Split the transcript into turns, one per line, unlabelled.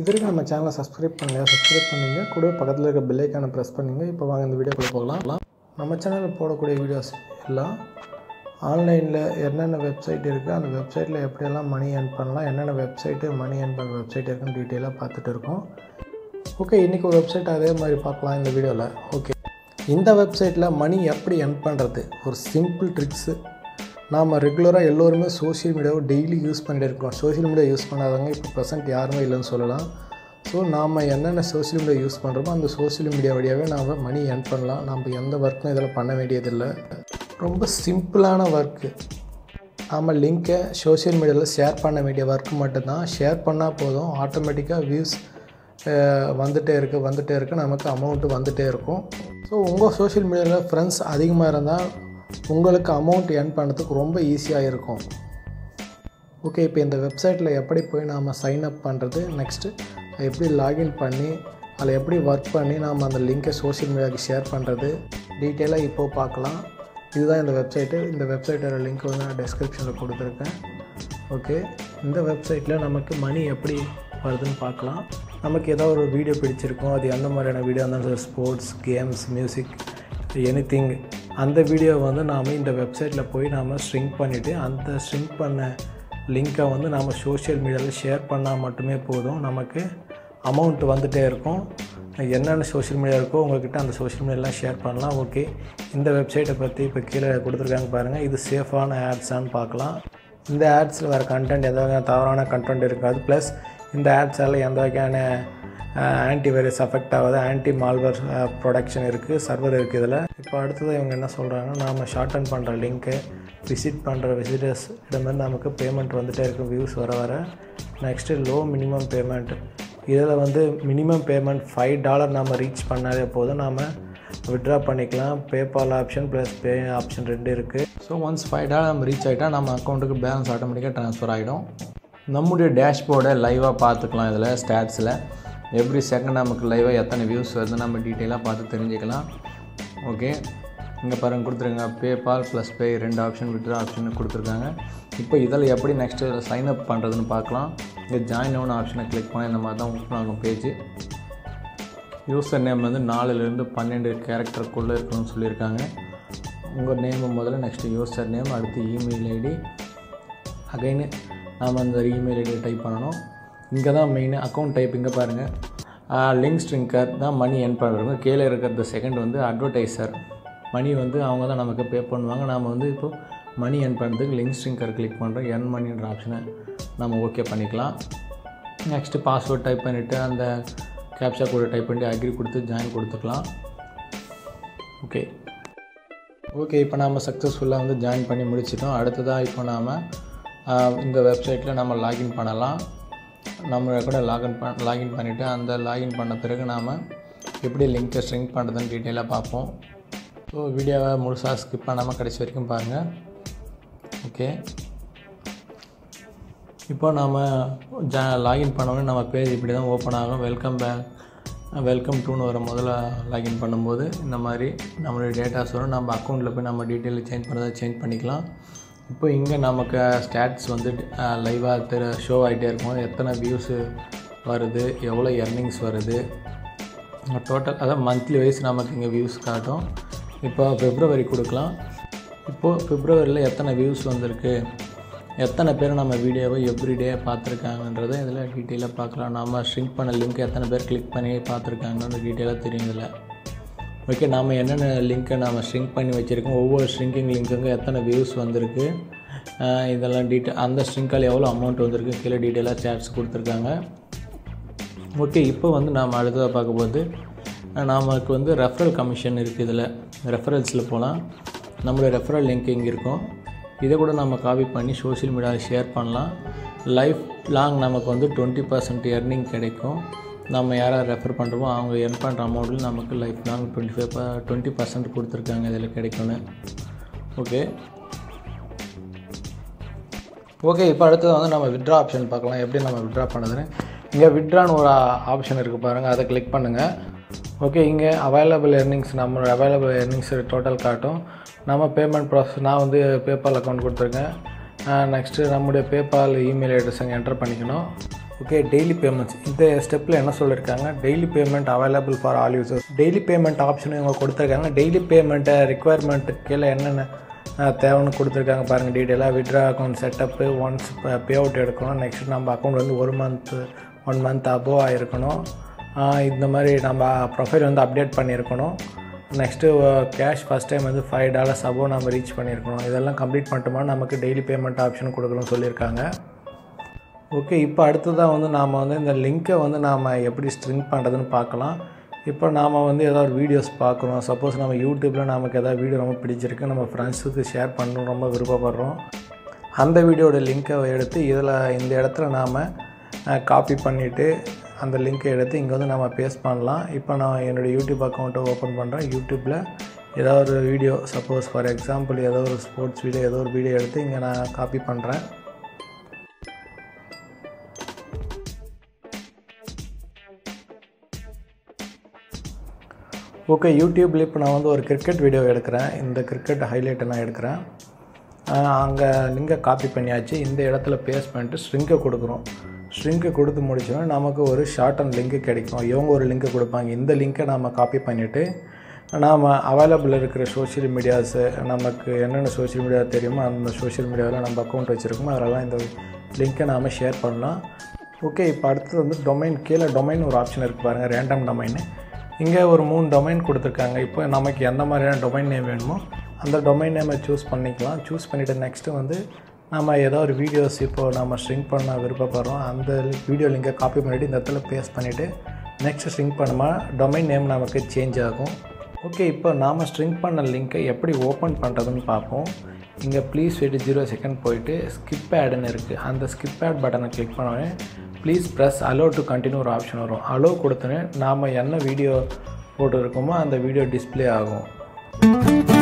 இது வரைக்கும் நம்ம சேனலை சப்ஸ்கிரைப் பண்ணலையா சப்ஸ்கிரைப் பண்ணுங்க கூட பக்கத்தில் இருக்க பெல் ஐக்கானை ப்ரெஸ் பண்ணுங்க இப்போ வாங்க இந்த வீடியோக்குள்ளே போகலாம் நம்ம சேனலில் போடக்கூடிய வீடியோஸ் எல்லாம் ஆன்லைனில் என்னென்ன வெப்சைட் இருக்குது அந்த வெப்சைட்டில் எப்படியெல்லாம் மணி ஏர்ன் பண்ணலாம் என்னென்ன வெப்சைட்டு மணி ஏர்ன் பண்ணுற வெப்சைட் இருக்குன்னு டீட்டெயிலாக பார்த்துட்டு இருக்கோம் ஓகே இன்றைக்கி ஒரு வெப்சைட் அதே மாதிரி பார்க்கலாம் இந்த வீடியோவில் ஓகே இந்த வெப்சைட்டில் மணி எப்படி earn பண்ணுறது ஒரு சிம்பிள் ட்ரிக்ஸு நாம் ரெகுலராக எல்லோருமே சோஷியல் மீடியாவை டெய்லி யூஸ் பண்ணிட்டு இருக்கோம் சோஷியல் மீடியா யூஸ் பண்ணாதவங்க இப்போ ப்ரெசென்ட் யாருமே இல்லைன்னு சொல்லலாம் ஸோ நாம் என்னென்ன சோஷியல் மீடியா யூஸ் பண்ணுறோமோ அந்த சோஷியல் மீடியா வழியாகவே நாம் மணி earn பண்ணலாம் நம்ம எந்த ஒர்க்கும் இதில் பண்ண வேண்டியதில்லை ரொம்ப சிம்பிளான ஒர்க்கு நாம் லிங்க்கை சோஷியல் மீடியாவில் ஷேர் பண்ண வேண்டிய ஒர்க் மட்டும்தான் ஷேர் பண்ணால் போதும் ஆட்டோமேட்டிக்காக வியூஸ் வந்துகிட்டே இருக்குது வந்துகிட்டே இருக்குது நமக்கு அமௌண்ட்டு வந்துகிட்டே இருக்கும் ஸோ உங்கள் சோஷியல் மீடியாவில் ஃப்ரெண்ட்ஸ் அதிகமாக இருந்தால் உங்களுக்கு அமௌண்ட் earn பண்ணுறதுக்கு ரொம்ப ஈஸியாக இருக்கும் ஓகே இப்போ இந்த வெப்சைட்டில் எப்படி போய் நாம் சைன் அப் பண்ணுறது நெக்ஸ்ட்டு எப்படி லாகின் பண்ணி அதில் எப்படி ஒர்க் பண்ணி நாம் அந்த லிங்க்கை சோஷியல் மீடியாவுக்கு ஷேர் பண்ணுறது டீட்டெயிலாக இப்போது பார்க்கலாம் இதுதான் இந்த வெப்சைட்டு இந்த வெப்சைட்டோட லிங்க் வந்து நான் டிஸ்கிரிப்ஷனில் கொடுத்துருக்கேன் ஓகே இந்த வெப்சைட்டில் நமக்கு மணி எப்படி வருதுன்னு பார்க்கலாம் நமக்கு ஏதாவது ஒரு வீடியோ பிடிச்சிருக்கும் அது எந்த மாதிரியான வீடியோ இருந்தாலும் ஸ்போர்ட்ஸ் கேம்ஸ் மியூசிக் எனி அந்த வீடியோ வந்து நாம் இந்த வெப்சைட்டில் போய் நாம் ஸ்ட்ரிங்க் பண்ணிவிட்டு அந்த ஸ்ட்ரிங்க் பண்ண லிங்க்கை வந்து நாம் சோஷியல் மீடியாவில் ஷேர் பண்ணால் மட்டுமே போதும் நமக்கு அமௌண்ட் வந்துகிட்டே இருக்கும் என்னென்ன சோஷியல் மீடியா இருக்கோ உங்கள்கிட்ட அந்த சோஷியல் மீடியாலாம் ஷேர் பண்ணலாம் ஓகே இந்த வெப்சைட்டை பற்றி இப்போ கீழே கொடுத்துருக்காங்க பாருங்கள் இது சேஃபான ஆட்ஸான்னு பார்க்கலாம் இந்த ஆட்ஸில் வர கண்டென்ட் எந்த வகையான தவறான கண்டென்ட் இருக்காது ப்ளஸ் இந்த ஆட்ஸால் எந்த வகையான ஆன்டிவைரஸ் அஃபெக்ட் ஆகாது ஆன்டி மால்வர் ப்ரொடக்ஷன் இருக்குது சர்வர் இருக்குது இதில் இப்போ அடுத்தது இவங்க என்ன சொல்கிறாங்கன்னா நாம் ஷார்ட் அண்ட் பண்ணுற லிங்க்கு விசிட் பண்ணுற விசிட்டர்ஸ் இடமிருந்து நமக்கு பேமெண்ட் வந்துகிட்டே இருக்கும் வியூஸ் வர வர நெக்ஸ்ட்டு லோ மினிமம் பேமெண்ட் இதில் வந்து மினிமம் பேமெண்ட் ஃபைவ் டாலர் நம்ம ரீச் பண்ணாலே போதும் நாம் விட்ரா பண்ணிக்கலாம் PayPal option plus pay option ரெண்டு இருக்குது ஸோ ஒன்ஸ் ஃபைவ் டாலர் நம்ம ரீச் ஆகிட்டா நம்ம அக்கௌண்ட்டுக்கு பேலன்ஸ் ஆட்டோமேட்டிக்காக ட்ரான்ஸ்ஃபர் ஆகிடும் நம்முடைய டேஷ்போர்டை லைவாக பார்த்துக்கலாம் இதில் ஸ்டாட்ஸில் எவ்ரி செகண்ட் நமக்கு லைவாக எத்தனை வியூஸ் வருது நம்ம டீட்டெயிலாக பார்த்து தெரிஞ்சுக்கலாம் ஓகே இங்கே பாருங்கள் கொடுத்துருங்க பேபால் ப்ளஸ் பே ரெண்டு ஆப்ஷன் விட்ரா ஆப்ஷன் கொடுத்துருக்காங்க இப்போ இதில் எப்படி நெக்ஸ்ட்டு சைன் அப் பண்ணுறதுன்னு பார்க்கலாம் இங்கே ஜாயின் ஆன் ஆப்ஷனை கிளிக் பண்ணி இந்த மாதிரி தான் ஓப்பன் ஆகும் பேஜ் யூசர் நேம் வந்து நாலுலேருந்து பன்னெண்டு கேரக்டருக்குள்ளே இருக்கணும்னு சொல்லியிருக்காங்க உங்கள் நேம் முதல்ல நெக்ஸ்ட்டு யூசர் நேம் அடுத்து இமெயில் ஐடி அகைனு நாம் அந்த இமெயில் ஐடி டைப் பண்ணணும் இங்கே தான் மெயின் அக்கௌண்ட் டைப் இங்கே பாருங்கள் லிங்க் ஸ்ட்ரிங்கர் தான் மணி என் பண்ணுறவங்க கீழே இருக்கிற செகண்ட் வந்து அட்வர்டைசர் மணி வந்து அவங்க தான் நமக்கு பே பண்ணுவாங்க நாம் வந்து இப்போது மணி என் பண்ணுறதுக்கு லிங்க் ஸ்ட்ரிங்கர் கிளிக் பண்ணுறோம் என் மணின்ற ஆப்ஷனை நம்ம ஓகே பண்ணிக்கலாம் நெக்ஸ்ட்டு பாஸ்வேர்ட் டைப் பண்ணிவிட்டு அந்த கேப்சா கூட டைப் பண்ணி அக்ரி கொடுத்து ஜாயின் கொடுத்துக்கலாம் ஓகே ஓகே இப்போ நாம் சக்ஸஸ்ஃபுல்லாக வந்து ஜாயின் பண்ணி முடிச்சிட்டோம் அடுத்ததாக இப்போ நாம் இந்த வெப்சைட்டில் நம்ம லாகின் பண்ணலாம் நம்ம கூட லாகின் பண் லாகின் பண்ணிவிட்டு அந்த லாகின் பண்ண பிறகு நாம் எப்படி லிங்க்கை ஸ்ட்ரிங் பண்ணுறதுன்னு டீட்டெயிலாக பார்ப்போம் ஸோ வீடியோவை முழுசாக ஸ்கிப் பண்ணாமல் கடைசி வரைக்கும் பாருங்கள் ஓகே இப்போ நாம் ஜா லாகின் பண்ணோன்னே நம்ம பேஜ் இப்படி தான் ஓப்பன் ஆகும் வெல்கம் பேக் வெல்கம் டூன்னு வர முதல்ல லாகின் பண்ணும்போது இந்த மாதிரி நம்மளுடைய டேட்டாஸ் வரும் நம்ம அக்கௌண்ட்டில் போய் நம்ம டீட்டெயில் சேஞ்ச் பண்ணுறதை சேஞ்ச் பண்ணிக்கலாம் இப்போ இங்கே நமக்கு ஸ்டாட்ஸ் வந்து லைவாக தெரு ஷோ ஆகிட்டே இருக்கும் எத்தனை வியூஸு வருது எவ்வளோ எர்னிங்ஸ் வருது டோட்டல் அதாவது மந்த்லி வைஸ் நமக்கு இங்கே வியூஸ் காட்டும் இப்போ பிப்ரவரி கொடுக்கலாம் இப்போது பிப்ரவரியில் எத்தனை வியூஸ் வந்திருக்கு எத்தனை பேர் நம்ம வீடியோவை எவ்ரிடே பார்த்துருக்காங்கன்றதை இதில் டீட்டெயிலாக பார்க்கலாம் நம்ம ஷ்ரிங்க் பண்ண லிங்க் எத்தனை பேர் கிளிக் பண்ணி பார்த்துருக்காங்கன்னு டீட்டெயிலாக தெரியும் இதில் ஓகே நாம் என்னென்ன லிங்க்கை நாம் ஷ்ரிங்க் பண்ணி வச்சுருக்கோம் ஒவ்வொரு ஷ்ரிங்கிங் லிங்க்குங்க எத்தனை வியூஸ் வந்திருக்கு இதெல்லாம் டீட்டெயில் அந்த ஷ்ரிங்கால் எவ்வளோ அமௌண்ட் வந்திருக்கு கீழே டீட்டெயிலாக சேட்ஸ் கொடுத்துருக்காங்க ஓகே இப்போ வந்து நாம் அடுத்ததாக பார்க்கும்போது நமக்கு வந்து ரெஃபரல் கமிஷன் இருக்குது இதில் ரெஃபரல்ஸில் போகலாம் நம்மளுடைய ரெஃபரல் லிங்க் இங்கே இருக்கும் இதை கூட நம்ம காப்பி பண்ணி சோஷியல் மீடியாவில் ஷேர் பண்ணலாம் லைஃப் லாங் நமக்கு வந்து டுவெண்ட்டி பர்சன்ட் எர்னிங் கிடைக்கும் நம்ம யாராவது ரெஃபர் பண்ணுறோமோ அவங்க எர்ன் பண்ணுற அமௌண்ட்டில் நமக்கு life long twenty five twenty percent கொடுத்துருக்காங்க இதில் கிடைக்கும்னு ஓகே ஓகே இப்போ அடுத்தது வந்து நம்ம விட்ரா ஆப்ஷன் பார்க்கலாம் எப்படி நம்ம விட்ரா பண்ணுறதுன்னு இங்கே விட்ரான்னு ஒரு ஆப்ஷன் இருக்குது பாருங்கள் அதை கிளிக் பண்ணுங்கள் ஓகே இங்கே அவைலபிள் எர்னிங்ஸ் நம்ம அவைலபிள் எர்னிங்ஸ் டோட்டல் காட்டும் நம்ம பேமெண்ட் ப்ராசஸ் நான் வந்து பேபால் அக்கௌண்ட் கொடுத்துருக்கேன் நெக்ஸ்ட்டு நம்முடைய பேபால் இமெயில் அட்ரஸ் அங்கே என்டர் பண்ணிக்கணும் ஓகே டெய்லி பேமெண்ட்ஸ் இந்த ஸ்டெப்பில் என்ன சொல்லியிருக்காங்க daily payment available for all users daily payment option இவங்க கொடுத்துருக்காங்க டெய்லி பேமெண்ட்டை ரிக்குவயர்மெண்ட்டு கீழே என்னென்ன அஹ், தேவைன்னு கொடுத்துருக்காங்க பாருங்கள் டீட்டெயிலாக withdraw account setup once pay out எடுக்கணும் நெக்ஸ்ட் நம்ம அக்கௌண்ட் வந்து ஒரு மந்த் ஒன் மந்த் அபோவ் ஆகிருக்கணும் ஆஹ், இந்த மாதிரி நம்ம ப்ரொஃபைல் வந்து அப்டேட் பண்ணியிருக்கணும் நெக்ஸ்ட்டு கேஷ் ஃபஸ்ட் டைம் வந்து ஃபைவ் டாலர்ஸ் அபோவ் நம்ம ரீச் பண்ணியிருக்கணும் இதெல்லாம் கம்ப்ளீட் பண்ணிட்டோமா நமக்கு டெய்லி பேமெண்ட் ஆப்ஷன் கொடுக்கணும்னு சொல்லியிருக்காங்க ஓகே இப்போ அடுத்ததாக வந்து நாம் வந்து இந்த லிங்க்கை வந்து நாம் எப்படி ஸ்ட்ரிங் பண்ணுறதுன்னு பார்க்கலாம் இப்போ நாம் வந்து ஏதாவது வீடியோஸ் பார்க்குறோம் சப்போஸ் நம்ம யூடியூப்பில் நமக்கு ஏதாவது வீடியோ ரொம்ப பிடிச்சிருக்கு நம்ம ஃப்ரெண்ட்ஸுக்கு ஷேர் பண்ணணும் ரொம்ப விருப்பப்படுறோம் அந்த வீடியோட லிங்க்கை எடுத்து இதில் இந்த இடத்துல நாம் காப்பி பண்ணிவிட்டு அந்த லிங்க்கை எடுத்து இங்கே வந்து நம்ம பேஸ்ட் பண்ணலாம் இப்போ நான் என்னோடய யூடியூப் அக்கௌண்ட்டை ஓப்பன் பண்ணுறேன் யூடியூப்பில் ஏதாவது ஒரு வீடியோ சப்போஸ் ஃபார் எக்ஸாம்பிள் ஏதோ ஒரு ஸ்போர்ட்ஸ் வீடியோ ஏதோ ஒரு வீடியோ எடுத்து இங்கே நான் காப்பி பண்ணுறேன் ஓகே யூடியூப்பில் இப்போ நான் வந்து ஒரு கிரிக்கெட் வீடியோ எடுக்கிறேன் இந்த கிரிக்கெட் ஹைலைட்டை நான் எடுக்கிறேன் அங்கே லிங்கை காப்பி பண்ணியாச்சு இந்த இடத்துல பேஸ்ட் பண்ணிட்டு ஸ்ட்ரிங்கை கொடுக்குறோம் ஸ்ட்ரிங்கை கொடுத்து முடிச்சோன்னா நமக்கு ஒரு ஷார்ட் அண்ட் லிங்க்கு கிடைக்கும் இவங்க ஒரு லிங்க்கை கொடுப்பாங்க இந்த லிங்க்கை நாம் காப்பி பண்ணிவிட்டு நாம் அவைலபிள் இருக்கிற சோஷியல் மீடியாஸு நமக்கு என்னென்ன சோஷியல் மீடியா தெரியுமோ அந்த சோஷியல் மீடியாவில் நம்ம அக்கௌண்ட் வச்சுருக்கோமோ அதெல்லாம் இந்த லிங்க்கை நாம் ஷேர் பண்ணலாம் ஓகே இப்போ அடுத்தது வந்து டொமைன் கீழே டொமைன் ஒரு ஆப்ஷன் இருக்குது பாருங்கள் ரேண்டம் டொமைன்னு இங்கே ஒரு மூணு டொமைன் கொடுத்துருக்காங்க இப்போ நமக்கு எந்த மாதிரியான டொமைன் நேம் வேணுமோ அந்த டொமைன் நேமை சூஸ் பண்ணிக்கலாம் சூஸ் பண்ணிவிட்டு நெக்ஸ்ட்டு வந்து நம்ம ஏதோ ஒரு வீடியோஸ் இப்போது நம்ம ஸ்ட்ரிங் பண்ண விருப்பப்படுறோம் அந்த வீடியோ லிங்கை காப்பி பண்ணிவிட்டு இந்த இடத்துல பேஸ்ட் பண்ணிவிட்டு நெக்ஸ்ட் ஸ்ட்ரிங் பண்ணுமா டொமைன் நேம் நமக்கு சேஞ்ச் ஆகும் ஓகே இப்போ நாம் ஸ்ட்ரிங் பண்ண லிங்க்கை எப்படி ஓப்பன் பண்ணுறதுன்னு பார்ப்போம் இங்கே ப்ளீஸ் வெயிட் ஜீரோ செகண்ட் போயிட்டு ஸ்கிப் ஆடுன்னு இருக்குது அந்த ஸ்கிப் ஆட் பட்டனை கிளிக் பண்ணோடனே please press allow to continue ஒரு ஆப்ஷன் வரும் அலோ கொடுத்தோன்னே நாம் என்ன வீடியோ போட்டு இருக்கோமோ அந்த வீடியோ டிஸ்ப்ளே ஆகும்